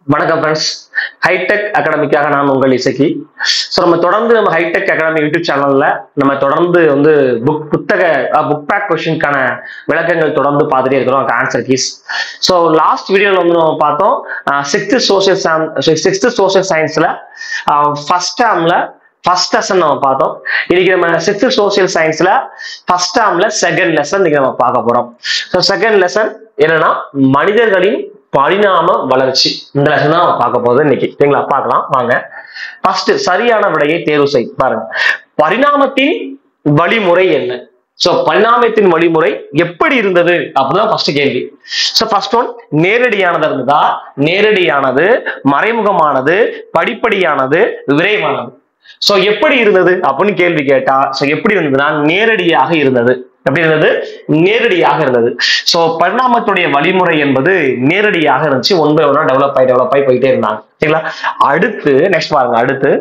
வணக்கம் friends hitech அகாடமிக்காக நான் உங்கள் இசக்கி ஸோ நம்ம தொடர்ந்து நம்ம ஹைடெக் அகாடமி யூடியூப் சேனல்ல நம்ம தொடர்ந்து வந்து புக் புத்தக புக் பேக் கொஷினுக்கான விளக்கங்கள் தொடர்ந்து பார்த்துட்டே இருக்கிறோம் ஆன்சர் கீஸ் ஸோ லாஸ்ட் வீடியோவில் வந்து நம்ம பார்த்தோம் சிக்ஸ்த் சோசியல் சிக்ஸ்த் சோசியல் சயின்ஸ்ல ஃபர்ஸ்ட் டேர்ம்ல ஃபர்ஸ்ட் லெசன் நம்ம பார்த்தோம் இன்னைக்கு நம்ம சிக்ஸ்த் சோசியல் சயின்ஸ்ல ஃபர்ஸ்ட் டேர்ம்ல செகண்ட் லெசன் இன்னைக்கு நம்ம பார்க்க போறோம் ஸோ செகண்ட் லெசன் என்னன்னா மனிதர்களின் பரிணாம வளர்ச்சி இந்த லெசன் தான் நம்ம பார்க்க போகுது இன்னைக்கு சரிங்களா பார்க்கலாம் வாங்க ஃபர்ஸ்ட் சரியான விடையை தேர்வு செய் பாருங்க பரிணாமத்தின் வழிமுறை என்ன சோ பரிணாமத்தின் வழிமுறை எப்படி இருந்தது அப்படிதான் ஃபர்ஸ்ட் கேள்வி சோ ஃபர்ஸ்ட் ஒன் நேரடியானது இருந்ததா நேரடியானது மறைமுகமானது படிப்படியானது விரைவானது சோ எப்படி இருந்தது அப்படின்னு கேள்வி கேட்டா சோ எப்படி இருந்ததுன்னா நேரடியாக இருந்தது எப்படி இருந்தது நேரடியாக இருந்தது சோ பரிணாமத்துடைய வழிமுறை என்பது நேரடியாக இருந்துச்சு ஒன் பை ஒன்னா டெவலப் ஆகி டெவலப் ஆகி போயிட்டே இருந்தாங்க சரிங்களா அடுத்து நெக்ஸ்ட் பாருங்க அடுத்து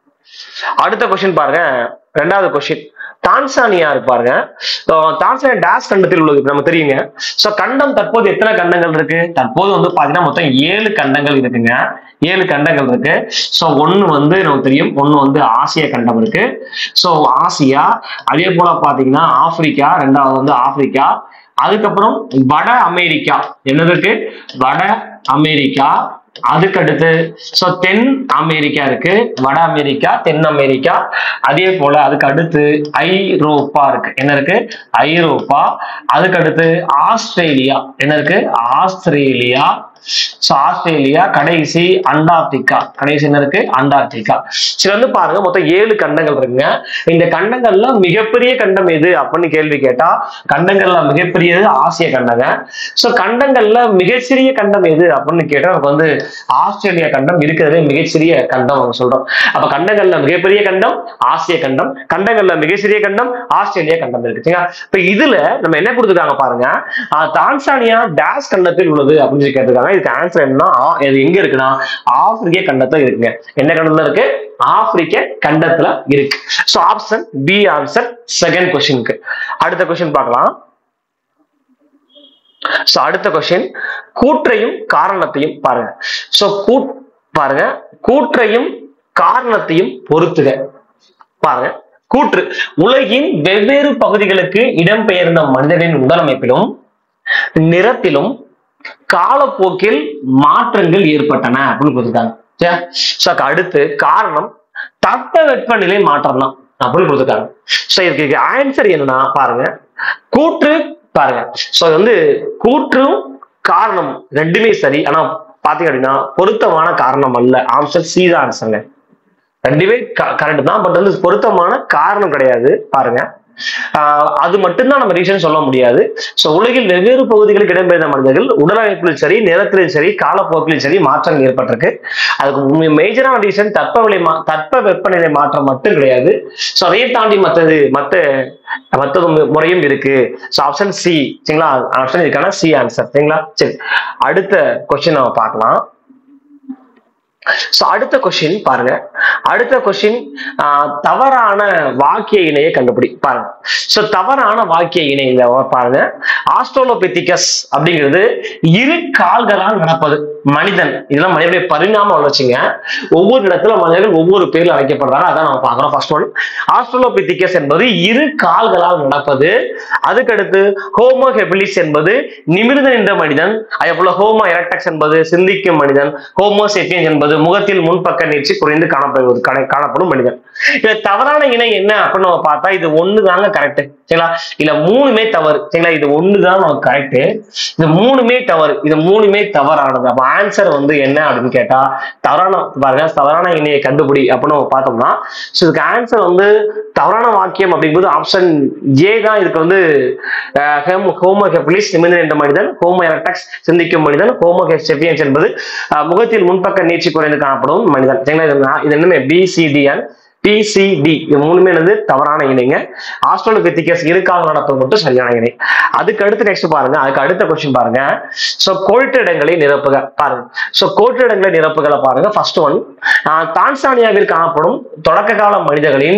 அடுத்த கொஸ்டின் பாருங்க ரெண்டாவது கொஸ்டின் டான்சானியா இருப்பாருங்க டான்சானியா டேஸ் கண்டத்தில் உள்ளது இப்ப நமக்கு தெரியுங்க சோ கண்டம் தற்போது எத்தனை கண்டங்கள் இருக்கு தற்போது வந்து பாத்தீங்கன்னா மொத்தம் ஏழு கண்டங்கள் இருக்குங்க ஏழு கண்டங்கள் இருக்கு சோ ஒண்ணு வந்து நமக்கு தெரியும் ஒண்ணு வந்து ஆசிய கண்டம் இருக்கு சோ ஆசியா அதே போல பாத்தீங்கன்னா ஆப்பிரிக்கா ரெண்டாவது வந்து ஆப்பிரிக்கா அதுக்கப்புறம் வட அமெரிக்கா என்னது இருக்கு வட அமெரிக்கா அதுக்கடுத்து சோ தென் அமெரிக்கா இருக்கு வட அமெரிக்கா தென் அமெரிக்கா அதே போல அதுக்கு அடுத்து ஐரோப்பா இருக்கு என்ன இருக்கு ஐரோப்பா அதுக்கு அடுத்து ஆஸ்திரேலியா என்ன இருக்கு ஆஸ்திரேலியா சோ ஆஸ்திரேலியா கடைசி அண்டார்டிகா கடைசி என்ன இருக்கு அண்டார்டிகா சரி வந்து பாருங்க மொத்தம் ஏழு கண்டங்கள் இருக்குங்க இந்த கண்டங்கள்ல மிகப்பெரிய கண்டம் எது அப்படின்னு கேள்வி கேட்டா கண்டங்கள்ல மிகப்பெரியது ஆசிய கண்டங்க சோ கண்டங்கள்ல மிகச்சிறிய கண்டம் எது அப்படின்னு கேட்டா நமக்கு வந்து ஆஸ்திரேலியா கண்டம் இருக்கிறதே மிகச்சிறிய கண்டம் அவங்க சொல்றோம் அப்ப கண்டங்கள்ல மிகப்பெரிய கண்டம் ஆசிய கண்டம் கண்டங்கள்ல மிகச்சிறிய கண்டம் ஆஸ்திரேலியா கண்டம் இருக்கு சரிங்களா இப்ப இதுல நம்ம என்ன கொடுத்துருக்காங்க பாருங்க ஆஹ் தான்சானியா டேஸ் கண்டத்தில் உள்ளது அப்படின்னு சொல்லி கேட்டிருக்காங்க இதுக்கு ஆன்சர் என்னன்னா ஆ- இது எங்க இருக்குன்னா ஆப்பிரிக்க கண்டத்துல இருக்குங்க என்ன கண்டத்துல இருக்கு ஆப்பிரிக்க கண்டத்துல இருக்கு so option B answer second கொஸ்டினுக்கு அடுத்த கொஸ்டின் பார்க்கலாம் சோ அடுத்த கொஸ்டின் கூற்றையும் காரணத்தையும் பாருங்க சோ கூ பாருங்க கூற்றையும் காரணத்தையும் பொறுத்துக பாருங்க கூற்று உலகின் வெவ்வேறு பகுதிகளுக்கு இடம்பெயர்ந்த மனிதனின் உடலமைப்பிலும் நிறத்திலும் காலப்போக்கில் மாற்றங்கள் ஏற்பட்டன அப்படின்னு கொடுத்துருக்காங்க சரியா? So, அதுக்கு அடுத்து காரணம் தட்ப வெப்பநிலை மாற்றம் தான் அப்படின்னு கொடுத்துருக்காங்க சோ இதுக்கு ஆன்சர் என்னன்னா பாருங்க கூற்று பாருங்க சோ இது வந்து கூற்றும் காரணம் ரெண்டுமே சரி ஆனா பாத்தீங்க அப்படின்னா பொருத்தமான காரணம் அல்ல ஆன்சர் சி தான் ஆன்சருங்க ரெண்டுமே கரெக்ட் தான் பட் வந்து பொருத்தமான காரணம் கிடையாது பாருங்க ஆஹ் அது மட்டும்தான் நம்ம ரீசன் சொல்ல முடியாது சோ உலகில் வெவ்வேறு பகுதிகளுக்கு இடம்பெயர்ந்த மனிதர்கள் உடலமைப்பிலும் சரி நிறத்திலும் சரி காலப்போக்கிலும் சரி மாற்றங்கள் ஏற்பட்டிருக்கு அதுக்கு மேஜரான ரீசன் தட்பநிலை மா தட்ப வெப்பநிலை மாற்றம் மட்டும் கிடையாது சோ அதையும் தாண்டி மற்றது மத்த மற்றது மு- முறையும் இருக்கு சோ ஆப்ஷன் சி சரிங்களா ஆப்ஷன் இதுக்கான சி ஆன்சர் சரிங்களா சரி அடுத்த கொஸ்டின் நம்ம பார்க்கலாம் சோ அடுத்த கொஸ்டின் பாருங்க அடுத்த கொஸ்டின் தவறான வாக்கிய இணையை கண்டுபிடி பாருங்க சோ தவறான வாக்கிய இணை இந்த பாருங்க ஆஸ்ட்ரோலோபெத்திகஸ் அப்படிங்கிறது இரு கால்களால் நடப்பது மனிதன் இதெல்லாம் மனிதனுடைய பரிணாம வளர்ச்சிங்க ஒவ்வொரு இடத்துல மனிதர்கள் ஒவ்வொரு பேர்ல அழைக்கப்படுறாங்க அதான் நம்ம பார்க்கிறோம் ஃபர்ஸ்ட் ஒன் ஆஸ்ட்ரோலோபெத்திகஸ் என்பது இரு கால்களால் நடப்பது அதுக்கடுத்து ஹோமோ ஹெபிலிஸ் என்பது நிமிர்ந்து நின்ற மனிதன் அதே போல ஹோமோ எரக்டக்ஸ் என்பது சிந்திக்கும் மனிதன் ஹோமோ செப்பியன்ஸ் என்பது முகத்தில் முன்பக்க நீட்சி குறைந்து காணப்படுவது கடை- காணப்படும் மனிதன் இதுல தவறான இணை என்ன அப்படின்னு நம்ம பார்த்தா இது ஒண்ணு தாங்க கரெக்ட் சரிங்களா இல்ல மூணுமே தவறு சரிங்களா இது ஒண்ணுதான் நமக்கு கரெக்ட் இது மூணுமே தவறு இது மூணுமே தவறானது அப்ப ஆன்சர் வந்து என்ன அப்படின்னு கேட்டா தவறான பாருங்க தவறான இணையை கண்டுபிடி அப்படின்னு நம்ம பார்த்தோம்னா so இதுக்கு ஆன்சர் வந்து தவறான வாக்கியம் அப்படிங்கும்போது ஆப்ஷன் ஏ தான் இதுக்கு வந்து ஹோமோ ஹெப்லிஸ் நிமிர்ந்து என்ற மனிதன் ஹோமோ எரக்டக்ஸ் சிந்திக்கும் மனிதன் ஹோமோ செபியன்ஸ் என்பது அஹ், முகத்தில் முன்பக்க நீட்சி குறைந்து காணப்படும் மனிதன் சரிங்களா இது நா- இது என்னமே பிசிடி அண்ட் பிசிடி இது மூணுமே என்னது தவறான இணைங்க ஆஸ்ட்ரோலோபித்திகஸ் இருக்காக நடப்பது மட்டும் சரியான இணை அதுக்கு அடுத்து நெக்ஸ்ட் பாருங்க அதுக்கு அடுத்த கொஸ்டின் பாருங்க சோ கோட்டிடங்களை நிரப்புக பாருங்க சோ கோட்டிடங்களை நிரப்புகளை பாருங்க ஃபர்ஸ்ட் ஒன் தான்சானியாவில் காணப்படும் தொடக்க கால மனிதர்களின்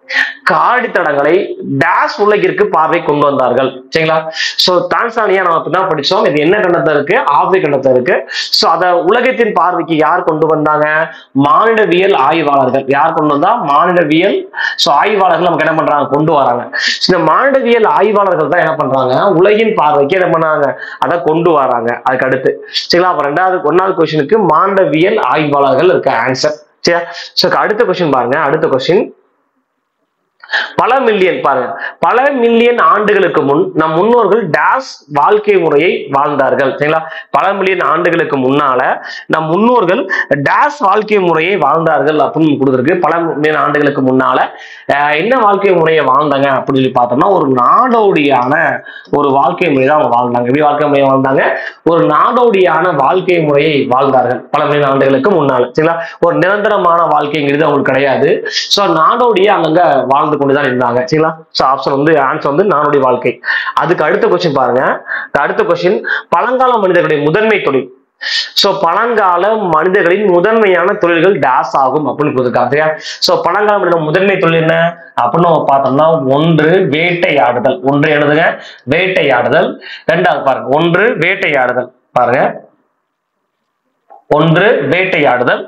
காடி தடங்களை டேஷ் உலகிற்கு பார்வை கொண்டு வந்தார்கள் சரிங்களா சோ தான்சானியா நம்ம இப்பதான் படிச்சோம் இது என்ன கண்டத்துல இருக்கு ஆப்பிரிக்க கண்டத்துல இருக்கு சோ அத உலகத்தின் பார்வைக்கு யார் கொண்டு வந்தாங்க மானிடவியல் ஆய்வாளர்கள் யார் கொண்டு வந்தா மானிடவியல் சோ ஆய்வாளர்கள் நமக்கு என்ன பண்றாங்க கொண்டு வராங்க So, இந்த மானிடவியல் ஆய்வாளர்கள் தான் என்ன பண்றாங்க உலகின் பார்வைக்கு என்ன பண்ணாங்க அதை கொண்டு வராங்க அதுக்கு அடுத்து சரிங்களா அப்ப ரெண்டாவது ஒன்னாவது கொஸ்டினுக்கு மானிடவியல் ஆய்வாளர்கள் இருக்க ஆன்சர் சரியா சோ அடுத்த கொஸ்டின் பாருங்க அடுத்த கொஸ்டின் பல மில்லியன் பாருங்க பல மில்லியன் ஆண்டுகளுக்கு முன் நம் முன்னோர்கள் டேஸ் வாழ்க்கை முறையை வாழ்ந்தார்கள் சரிங்களா பல மில்லியன் ஆண்டுகளுக்கு முன்னால நம் முன்னோர்கள் டேஸ் வாழ்க்கை முறையை வாழ்ந்தார்கள் அப்படின்னு கொடுத்துருக்கு பல மில்லியன் ஆண்டுகளுக்கு முன்னால அஹ், என்ன வாழ்க்கை முறையை வாழ்ந்தாங்க அப்படின்னு சொல்லி பார்த்தோம்னா ஒரு நாடோடியான ஒரு வாழ்க்கை முறை தான் அவங்க வாழ்ந்தாங்க எப்படி வாழ்க்கை முறையை வாழ்ந்தாங்க ஒரு நாடோடியான வாழ்க்கை முறையை வாழ்ந்தார்கள் பல மில்லியன் ஆண்டுகளுக்கு முன்னால சரிங்களா ஒரு நிரந்தரமான வாழ்க்கைங்கிறது அவங்களுக்கு கிடையாது சோ நாடோடியா அங்கங்க வாழ்ந்து கொண்டுதான் இருந்தாங்க சரிங்களா சோ ஆப்ஷன் வந்து ஆன்சர் வந்து நாடோடி வாழ்க்கை அதுக்கு அடுத்த கொஸ்டின் பாருங்க அடுத்த கொஸ்டின் பழங்கால மனிதர்களுடைய முதன்மை தொழில் சோ பழங்கால மனிதர்களின் முதன்மையான தொழில்கள் டேஸ் ஆகும் அப்படின்னு கொடுத்துருக்காங்க சரியா சோ பழங்கால மனித முதன்மை தொழில் என்ன அப்படின்னு நம்ம பார்த்தோம்னா ஒன்று வேட்டையாடுதல் ஒன்று எழுதுங்க வேட்டையாடுதல் ரெண்டாவது பாருங்க ஒன்று வேட்டையாடுதல் பாருங்க ஒன்று வேட்டையாடுதல்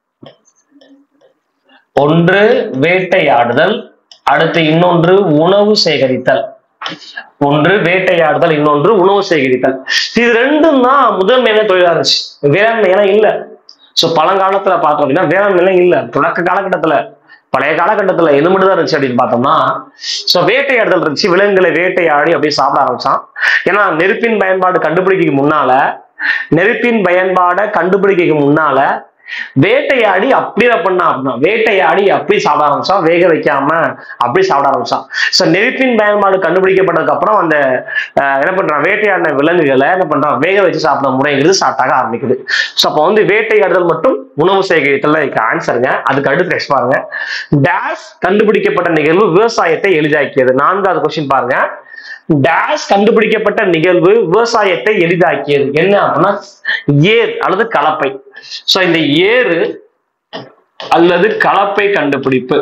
ஒன்று வேட்டையாடுதல் அடுத்து இன்னொன்று உணவு சேகரித்தல் ஒன்று வேட்டையாடுதல் இன்னொன்று உணவு சேகரித்தல் இது ரெண்டும் தான் முதன்மையான தொழிலா இருந்துச்சு வேளாண்மை எல்லாம் இல்ல சோ பழங்காலத்துல பார்த்தோம் அப்படின்னா வேளாண்மை எல்லாம் இல்ல தொடக்க காலகட்டத்துல பழைய காலகட்டத்துல எது மட்டும் தான் இருந்துச்சு அப்படின்னு பார்த்தோம்னா சோ வேட்டையாடுதல் இருந்துச்சு விலங்குகளை வேட்டையாடி அப்படியே சாப்பிட ஆரம்பிச்சான் ஏன்னா நெருப்பின் பயன்பாடு கண்டுபிடிக்க முன்னால நெருப்பின் பயன்பாடை கண்டுபிடிக்க முன்னால வேட்டையாடி அப்படியே பண்ணா அப்படின்னா வேட்டையாடி அப்படி சாப்பிட ஆரம்பிச்சான் வேக வைக்காம அப்படி சாப்பிட ஆரம்பிச்சான் சோ நெருப்பின் பயன்பாடு கண்டுபிடிக்கப்பட்டதுக்கு அப்புறம் அந்த அஹ், என்ன பண்றான் வேட்டையாடின விலங்குகளை என்ன பண்றான் வேக வச்சு சாப்பிட முறைங்கிறது ஸ்டார்ட் ஆக ஆரம்பிக்குது சோ அப்போ வந்து வேட்டையாடுதல் மட்டும் உணவு சேகரித்தல் இதுக்கு ஆன்சருங்க அதுக்கு அடுத்து நெக்ஸ்ட் பாருங்க டேஷ் கண்டுபிடிக்கப்பட்ட நிகழ்வு விவசாயத்தை எளிதாக்கியது நான்காவது கொஸ்டின் பாருங்க டேஷ் கண்டுபிடிக்கப்பட்ட நிகழ்வு விவசாயத்தை எளிதாக்கியது என்ன அப்படின்னா ஏர் அல்லது கலப்பை சோ இந்த ஏறு அல்லது கலப்பை கண்டுபிடிப்பு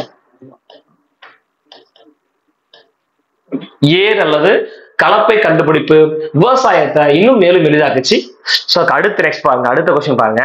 ஏர் அல்லது கலப்பை கண்டுபிடிப்பு விவசாயத்தை இன்னும் மேலும் எளிதாக்குச்சு சோ அடுத்து நெக்ஸ்ட் பாருங்க அடுத்த கொஸ்டின் பாருங்க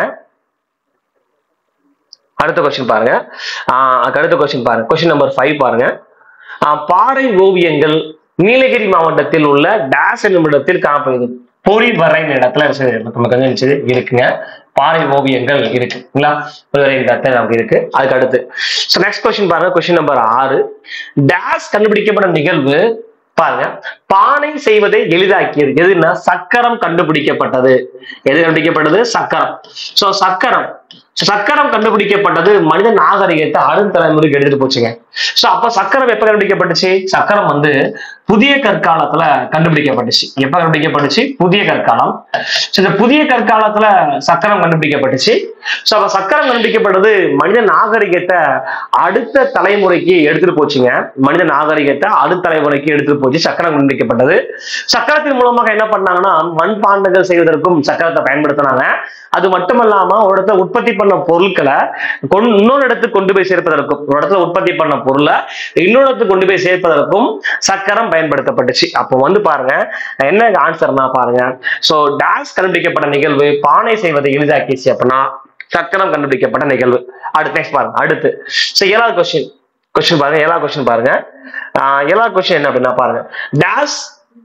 அடுத்த கொஸ்டின் பாருங்க ஆஹ் அதுக்கு அடுத்த கொஸ்டின் பாருங்க கொஸ்டின் நம்பர் ஃபைவ் பாருங்க ஆஹ் பாறை ஓவியங்கள் நீலகிரி மாவட்டத்தில் உள்ள டேஸ் என்னும் இடத்தில் காணப்படுகிறது பொறி வரைந்த இடத்துல இருக்கு. நமக்கு வந்து நினைச்சது இருக்குங்க பாறை ஓவியங்கள் இருக்குங்களா பொறி வரைந்த இடத்துல நமக்கு இருக்கு அதுக்கு அடுத்து ஸோ நெக்ஸ்ட் கொஸ்டின் பாருங்க கொஸ்டின் நம்பர் ஆறு டேஸ் கண்டுபிடிக்கப்பட்ட நிகழ்வு பாருங்க பானை செய்வதை எளிதாக்கியது எதுன்னா சக்கரம் கண்டுபிடிக்கப்பட்டது எது கண்டுபிடிக்கப்பட்டது சக்கரம் சோ சக்கரம் So, சக்கரம் கண்டுபிடிக்கப்பட்டது மனித நாகரிகத்தை அடுத்த தலைமுறைக்கு எடுத்துட்டு போச்சுங்க சோ அப்ப சக்கரம் எப்ப கண்டுபிடிக்கப்பட்டுச்சு சக்கரம் வந்து புதிய கற்காலத்துல கண்டுபிடிக்கப்பட்டுச்சு எப்ப கண்டுபிடிக்கப்பட்டுச்சு புதிய கற்காலம் So, இந்த புதிய கற்காலத்துல சக்கரம் கண்டுபிடிக்கப்பட்டுச்சு சோ அப்ப சக்கரம் கண்டுபிடிக்கப்பட்டது மனித நாகரிகத்தை அடுத்த தலைமுறைக்கு எடுத்துட்டு போச்சுங்க மனித நாகரிகத்தை அடுத்த தலைமுறைக்கு எடுத்துட்டு போச்சு சக்கரம் கண்டுபிடிக்கப்பட்டது சக்கரத்தின் மூலமாக என்ன பண்ணாங்கன்னா மண்பாண்டங்கள் செய்வதற்கும் சக்கரத்தை பயன்படுத்தினாங்க அது மட்டுமல்லாம ஒரு இடத்துல உற்பத்தி பண்ண பொருட்களை கொண்டு இன்னொரு இடத்துக்கு கொண்டு போய் சேர்ப்பதற்கும் ஒரு இடத்துல உற்பத்தி பண்ண பொருளை இன்னொரு இடத்துக்கு கொண்டு போய் சேர்ப்பதற்கும் சக்கரம் பயன்படுத்தப்பட்டுச்சு அப்போ வந்து பாருங்க என்ன ஆன்சர்னா பாருங்க சோ டாஸ் கண்டுபிடிக்கப்பட்ட நிகழ்வு பானை செய்வதை எளிதாக்கிச்சு அப்படின்னா சக்கரம் கண்டுபிடிக்கப்பட்ட நிகழ்வு அடுத்து நெக்ஸ்ட் பாருங்க அடுத்து சோ ஏழாவது கொஸ்டின் கொஸ்டின் பாருங்க ஏழாவது கொஸ்டின் பாருங்க ஆஹ் ஏழாவது கொஸ்டின் என்ன அப்படின்னா பாருங்க டாஸ்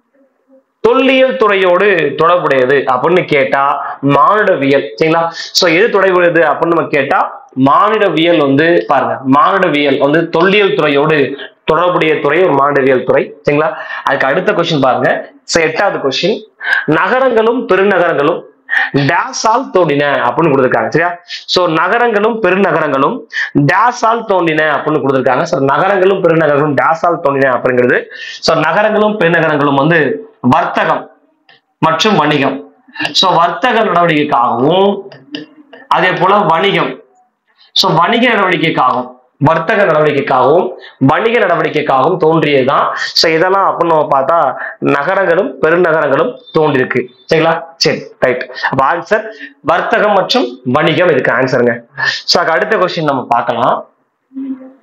தொல்லியல் துறையோடு தொடர்புடையது அப்படின்னு கேட்டா மானுடவியல் சரிங்களா சோ எது தொடர்புடையது அப்படின்னு நம்ம கேட்டா மானிடவியல் வந்து பாருங்க மானிடவியல் வந்து தொல்லியல் துறையோடு தொடர்புடைய துறை ஒரு மானிடவியல் துறை சரிங்களா அதுக்கு அடுத்த கொஸ்டின் பாருங்க சோ எட்டாவது கொஸ்டின் நகரங்களும் பெருநகரங்களும் டேஸால் தோண்டின அப்படின்னு கொடுத்துருக்காங்க சரியா சோ நகரங்களும் பெருநகரங்களும் டேஸால் தோண்டின அப்படின்னு கொடுத்துருக்காங்க சோ நகரங்களும் பெருநகரங்களும் டேஸால் தோண்டின அப்படிங்கிறது சோ நகரங்களும் பெருநகரங்களும் வந்து வர்த்தகம் மற்றும் வணிகம் சோ வர்த்தக நடவடிக்கைக்காகவும் அதே போல வணிகம் சோ வணிக நடவடிக்கைக்காகவும் வர்த்தக நடவடிக்கைக்காகவும் வணிக நடவடிக்கைக்காகவும் தோன்றியதுதான் சோ இதெல்லாம் அப்படின்னு நம்ம பார்த்தா நகரங்களும் பெருநகரங்களும் தோன்றிருக்கு சரிங்களா சரி ரைட் அப்ப ஆன்சர் வர்த்தகம் மற்றும் வணிகம் இதுக்கு ஆன்சருங்க சோ அதுக்கு அடுத்த கொஸ்டின் நம்ம பார்க்கலாம்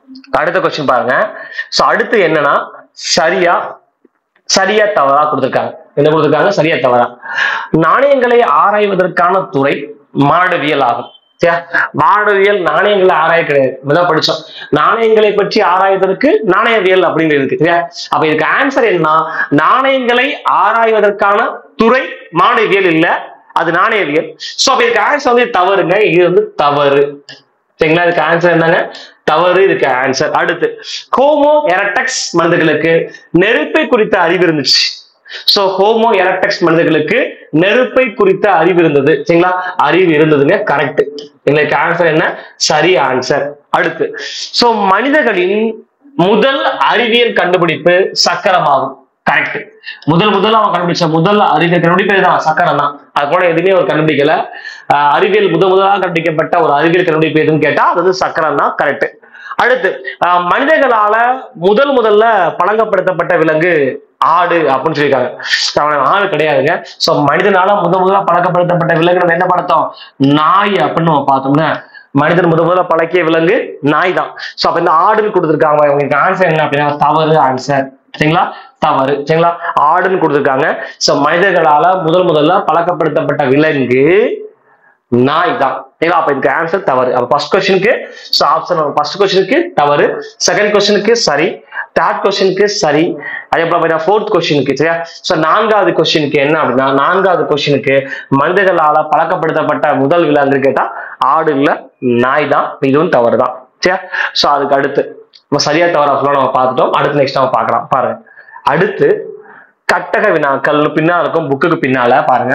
அடுத்த கொஸ்டின் பாருங்க சோ அடுத்து என்னன்னா சரியா சரியா தவறா கொடுத்திருக்காங்க என்ன கொடுத்திருக்காங்க சரியா தவறா நாணயங்களை ஆராய்வதற்கான துறை மாடவியல் ஆகும் சரியா மாடவியல் நாணயங்களை ஆராய கிடையாது இப்பதான் படிச்சோம் நாணயங்களை பற்றி ஆராய்வதற்கு நாணயவியல் அப்படின்னு இருக்கு சரியா அப்ப இதுக்கு ஆன்சர் என்ன நாணயங்களை ஆராய்வதற்கான துறை மாடவியல் இல்ல அது நாணயவியல் சோ அப்ப இதுக்கு ஆன்சர் வந்து தவறுங்க இது வந்து தவறு சரிங்களா இதுக்கு ஆன்சர் என்னங்க தவறு இதுக்கு ஆன்சர் அடுத்து ஹோமோ எரட்டக்ஸ் மனிதர்களுக்கு நெருப்பை குறித்த அறிவு இருந்துச்சு சோ ஹோமோ எரட்டக்ஸ் மனிதர்களுக்கு நெருப்பை குறித்த அறிவு இருந்தது சரிங்களா அறிவு இருந்ததுங்க கரெக்ட் எங்களுக்கு ஆன்சர் என்ன சரி ஆன்சர் அடுத்து சோ மனிதர்களின் முதல் அறிவியல் கண்டுபிடிப்பு சக்கரமாகும் கரெக்ட் முதல் முதல்ல அவன் கண்டுபிடிச்ச முதல் அறிவியல் கண்டுபிடிப்பு தான் சக்கரம் தான் அது போல எதுவுமே அவர் கண்டுபிடிக்கல ஆஹ் அறிவியல் முதல் முதலாக கண்டுபிடிக்கப்பட்ட ஒரு அறிவியல் கண்டுபிடிப்பு எதுன்னு கேட்டா அது வந்து சக்கரம் தான் கரெக்ட் அடுத்து ஆஹ் மனிதர்களால முதல் முதல்ல பழங்கப்படுத்தப்பட்ட விலங்கு ஆடு அப்படின்னு சொல்லியிருக்காங்க அவன் ஆடு கிடையாதுங்க சோ மனிதனால முதல் முதல்ல பழக்கப்படுத்தப்பட்ட விலங்கு நம்ம என்ன பார்த்தோம் நாய் அப்படின்னு நம்ம பார்த்தோம்னா மனிதன் முதல் முதல்ல பழக்கிய விலங்கு நாய் தான் சோ அப்ப இந்த ஆடுன்னு கொடுத்துருக்காங்க உங்களுக்கு ஆன்சர் என்ன அப்படின்னா தவறு ஆன்சர் சரிங்களா தவறு சரிங்களா ஆடுன்னு கொடுத்துருக்காங்க சோ மனிதர்களால முதல் முதல்ல பழக்கப்படுத்தப்பட்ட விலங்கு நாய் தான் சரிங்களா அப்ப இதுக்கு ஆன்சர் தவறு அப்ப ஃபர்ஸ்ட் கொஸ்டினுக்கு ஸோ ஆப்ஷன் ஃபர்ஸ்ட் கொஸ்டினுக்கு தவறு செகண்ட் கொஸ்டினுக்கு சரி தேர்ட் கொஸ்டினுக்கு சரி அதே போல பார்த்தீங்கன்னா ஃபோர்த் கொஸ்டினுக்கு சரியா ஸோ நான்காவது கொஸ்டினுக்கு என்ன அப்படின்னா நான்காவது கொஸ்டினுக்கு மனிதர்களால பழக்கப்படுத்தப்பட்ட முதல் விலங்கு கேட்டா ஆடு இல்ல நாய் தான் இதுவும் தவறு தான் சரியா ஸோ அதுக்கு அடுத்து நம்ம சரியா தவறா சொல்ல நம்ம பார்த்துட்டோம் அடுத்து நெக்ஸ்ட் நம்ம பார்க்கலாம் பாருங்க அடுத்து கட்டக வினாக்கள் பின்னால இருக்கும் புக்குக்கு பின்னால பாருங்க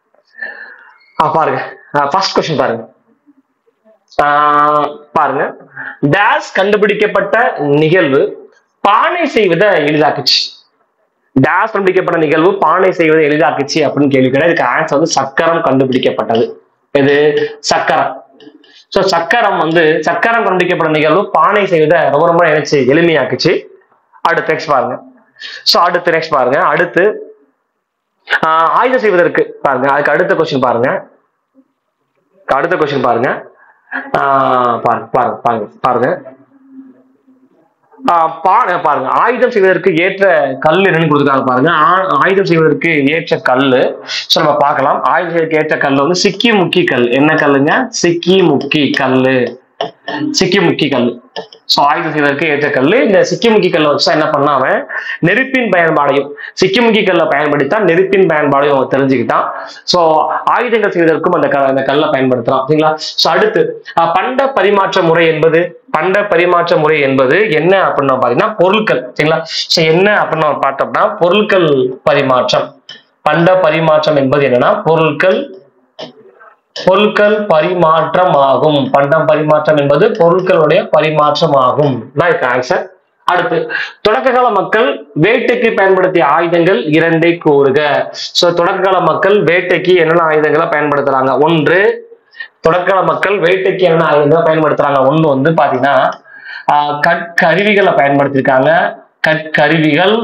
ஆ, பாருங்க ஃபர்ஸ்ட் கொஸ்டின் பாருங்க ஆஹ் பாருங்க டேஸ் கண்டுபிடிக்கப்பட்ட நிகழ்வு பானை செய்வதை எளிதாக்குச்சு டேஸ் கண்டுபிடிக்கப்பட்ட நிகழ்வு பானை செய்வதை எளிதாக்குச்சு அப்படின்னு கேள்வி கேட்டா இதுக்கு ஆன்சர் வந்து சக்கரம் கண்டுபிடிக்கப்பட்டது இது சக்கரம் சோ சக்கரம் வந்து சக்கரம் கண்டுபிடிக்கப்பட்ட நிகழ்வு பானை செய்வதை ரொம்ப ரொம்ப நினைச்சு எளிமையாக்குச்சு அடுத்து நெக்ஸ்ட் பாருங்க சோ அடுத்து நெக்ஸ்ட் பாருங்க அடுத்து ஆஹ் ஆயுதம் செய்வதற்கு பாருங்க அதுக்கு அடுத்த கொஸ்டின் பாருங்க அடுத்த கொஸ்டின் பாருங்க ஆஹ் பாருங்க பாருங்க பாருங்க பாருங்க ஆஹ் பா- பாருங்க ஆயுதம் செய்வதற்கு ஏற்ற கல் என்னன்னு கொடுத்துருக்காங்க பாருங்க ஆ- ஆயுதம் செய்வதற்கு ஏற்ற கல்லு சோ நம்ம பார்க்கலாம் ஆயுதம் செய்வதற்கு ஏற்ற கல் வந்து சிக்கி முக்கி கல் என்ன கல்லுங்க சிக்கி முக்கி கல்லு சிக்கி முக்கி கல் சோ ஆயுதம் செய்வதற்கு ஏற்ற கல் இந்த சிக்கி முக்கி கல்லை வச்சு என்ன பண்ணா அவன் நெருப்பின் பயன்பாடையும் சிக்கி முக்கி கல்லை பயன்படுத்தித்தான் நெருப்பின் பயன்பாடையும் அவன் தெரிஞ்சுக்கிட்டான் சோ ஆயுதங்கள் செய்வதற்கும் அந்த க- அந்த கல்லை பயன்படுத்தலாம் சரிங்களா சோ அடுத்து அஹ், பண்ட பரிமாற்ற முறை என்பது பண்ட பரிமாற்ற முறை என்பது என்ன அப்படின்னு நம்ம பாத்தீங்கன்னா பொருட்கள் சரிங்களா சோ என்ன அப்படின்னு நம்ம பார்த்தோம்னா பொருட்கள் பரிமாற்றம் பண்ட பரிமாற்றம் என்பது என்னன்னா பொருட்கள் பொருட்கள் பரிமாற்றம் ஆகும் பண்டம் பரிமாற்றம் என்பது பொருட்களுடைய பரிமாற்றம் ஆகும் தான் இதுக்கு ஆன்சர் அடுத்து தொடக்க கால மக்கள் வேட்டைக்கு பயன்படுத்திய ஆயுதங்கள் இரண்டை கூறுக சோ தொடக்க கால மக்கள் வேட்டைக்கு என்னென்ன ஆயுதங்களை பயன்படுத்துறாங்க ஒன்று தொடக்கால மக்கள் வேட்டைக்கு என்ன ஆயுதங்களை பயன்படுத்துறாங்க ஒண்ணு வந்து பாத்தீங்கன்னா ஆஹ் கற்கருவிகளை பயன்படுத்தியிருக்காங்க கற்கருவிகள்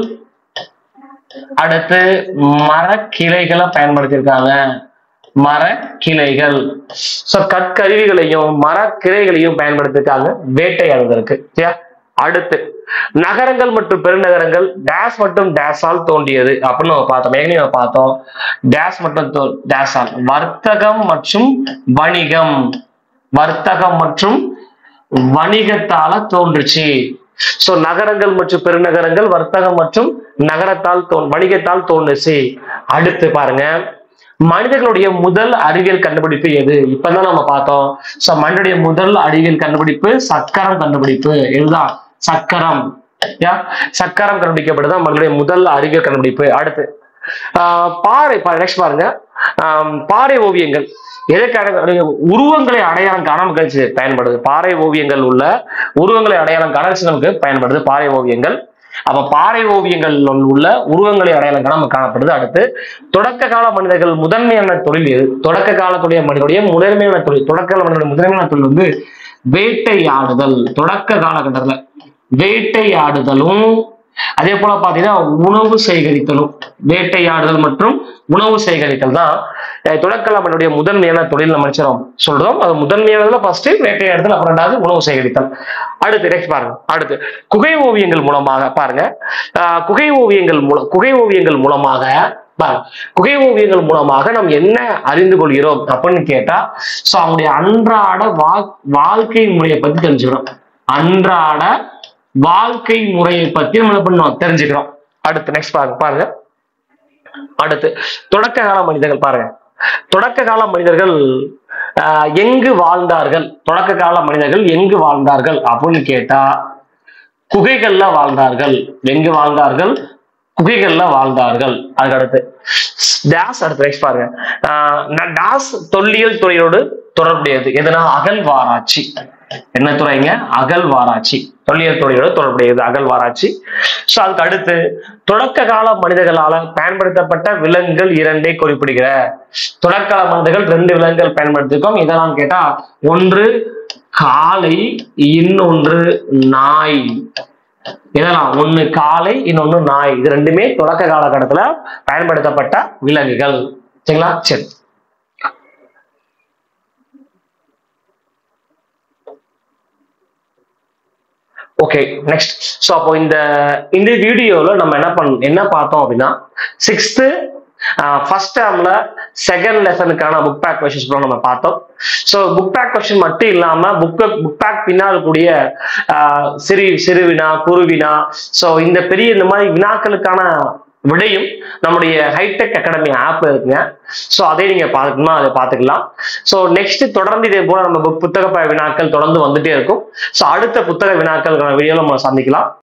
அடுத்து மரக்கிளைகளை பயன்படுத்தியிருக்காங்க மரக்கிளைகள் சோ கற்கருவிகளையும் மரக்கிளைகளையும் பயன்படுத்தியிருக்காங்க வேட்டையாடுவதற்கு சரியா அடுத்து நகரங்கள் மற்றும் பெருநகரங்கள் டேஸ் மற்றும் டேஸால் தோன்றியது அப்படின்னு நம்ம பார்த்தோம் ஏற்கனவே நம்ம பார்த்தோம் டேஸ் மற்றும் தோ- டேஸால் வர்த்தகம் மற்றும் வணிகம் வர்த்தகம் மற்றும் வணிகத்தால தோன்றுச்சு சோ நகரங்கள் மற்றும் பெருநகரங்கள் வர்த்தகம் மற்றும் நகரத்தால் தோ வணிகத்தால் தோன்றுச்சு அடுத்து பாருங்க மனிதர்களுடைய முதல் அறிவியல் கண்டுபிடிப்பு எது இப்பதான் நம்ம பார்த்தோம் சோ மனிதனுடைய முதல் அறிவியல் கண்டுபிடிப்பு சக்கரம் கண்டுபிடிப்பு இதுதான் சக்கரம் யா சக்கரம் கண்டுபிடிக்கப்படுதான் மனிதனுடைய முதல் அறிவியல் கண்டுபிடிப்பு அடுத்து ஆஹ் பாறை நெக்ஸ்ட் பாருங்க ஆஹ் பாறை ஓவியங்கள் எதற்காக அப்படியே உருவங்களை அடையாளம் காண கழிச்சு பயன்படுது பாறை ஓவியங்கள் உள்ள உருவங்களை அடையாளம் காண நமக்கு பயன்படுது பாறை ஓவியங்கள் அப்ப பாறை ஓவியங்கள் உள்ள உருவங்களை அடையாளம் காண நமக்கு காணப்படுது அடுத்து தொடக்க கால மனிதர்கள் முதன்மையான தொழில் எது தொடக்க காலத்துடைய மனிதனுடைய முதன்மையான தொழில் தொடக்க கால மனிதனுடைய முதன்மையான தொழில் வந்து வேட்டையாடுதல் தொடக்க காலகட்டத்துல வேட்டையாடுதலும் அதே போல பாத்தீங்கன்னா உணவு சேகரித்தலும் வேட்டையாடுதல் மற்றும் உணவு சேகரித்தல் தான் அஹ், தொடக்கலாமனுடைய முதன்மையான தொழில் நம்ம நினைச்சிரோம் சொல்றோம் அது முதன்மையானதுல ஃபர்ஸ்ட் வேட்டையாடுதல் அப்புறம் ரெண்டாவது உணவு சேகரித்தல் அடுத்து நெக்ஸ்ட் பாருங்க அடுத்து குகை ஓவியங்கள் மூலமாக பாருங்க அஹ், குகை ஓவியங்கள் மூலம் குகை ஓவியங்கள் மூலமாக பாருங்க, குகை ஓவியங்கள் மூலமாக நாம் என்ன அறிந்து கொள்கிறோம் அப்படின்னு கேட்டா சோ அவங்களுடைய அன்றாட வா வாழ்க்கை முறையை பத்தி தெரிஞ்சுக்கிறோம் அன்றாட வாழ்க்கை முறையை பத்தி நம்ம என்ன பண்ணோம் தெரிஞ்சுக்கிறோம் அடுத்து நெக்ஸ்ட் பாருங்க பாருங்க அடுத்து தொடக்க கால மனிதர்கள் பாருங்க தொடக்க கால மனிதர்கள் ஆஹ், எங்கு வாழ்ந்தார்கள் தொடக்க கால மனிதர்கள் எங்கு வாழ்ந்தார்கள் அப்படின்னு கேட்டா குகைகள்ல வாழ்ந்தார்கள் எங்கு வாழ்ந்தார்கள் குகைகள்ல வாழ்ந்தார்கள் அதுக்கு அடுத்து டாஸ் அடுத்து நெக்ஸ்ட் பாருங்க ஆஹ், ந- டாஸ் தொல்லியல் துறையோடு தொடர்புடையது எதுனா அகழ்வாராய்ச்சி என்ன துறைங்க அகழ்வாராய்ச்சி தொல்லியல் துறையோடு தொடர்புடையது அகழ்வாராய்ச்சி சோ அதுக்கு அடுத்து தொடக்க கால மனிதர்களால பயன்படுத்தப்பட்ட விலங்குகள் இரண்டை குறிப்பிடுகிற தொடக்க கால மனிதர்கள் ரெண்டு விலங்குகள் பயன்படுத்திருக்கோம் இதெல்லாம் கேட்டா ஒன்று காளை இன்னொன்று நாய் இதெல்லாம் ஒண்ணு காளை இன்னொன்னு நாய் இது ரெண்டுமே தொடக்க காலகட்டத்துல பயன்படுத்தப்பட்ட விலங்குகள் சரிங்களா சரி ஓகே நெக்ஸ்ட் ஸோ அப்போ இந்த இந்த வீடியோல நம்ம என்ன பண் என்ன பார்த்தோம் அப்படின்னா சிக்ஸ்த்து ஃபர்ஸ்ட் டேர்ம்ல செகண்ட் லெசனுக்கான புக் பேக் கொஸ்டின்ஸ் நம்ம பார்த்தோம் ஸோ புக் பேக் கொஸ்டின் மட்டும் இல்லாம புக் புக் பேக் பின்னால் கூடிய ஆஹ், சிறு சிறு வினா குறு வினா ஸோ இந்த பெரிய இந்த மாதிரி வினாக்களுக்கான விடையும் நம்முடைய ஹைடெக் அகாடமி ஆப் இருக்குங்க ஸோ அதை நீங்க பார்க்கணும்னா அதை பார்த்துக்கலாம் ஸோ நெக்ஸ்ட் தொடர்ந்து இதே போல நம்ம புக் புத்தக ப- வினாக்கள் தொடர்ந்து வந்துட்டே இருக்கும் ஸோ அடுத்த புத்தக வினாக்கள் வீடியோல நம்ம சந்திக்கலாம்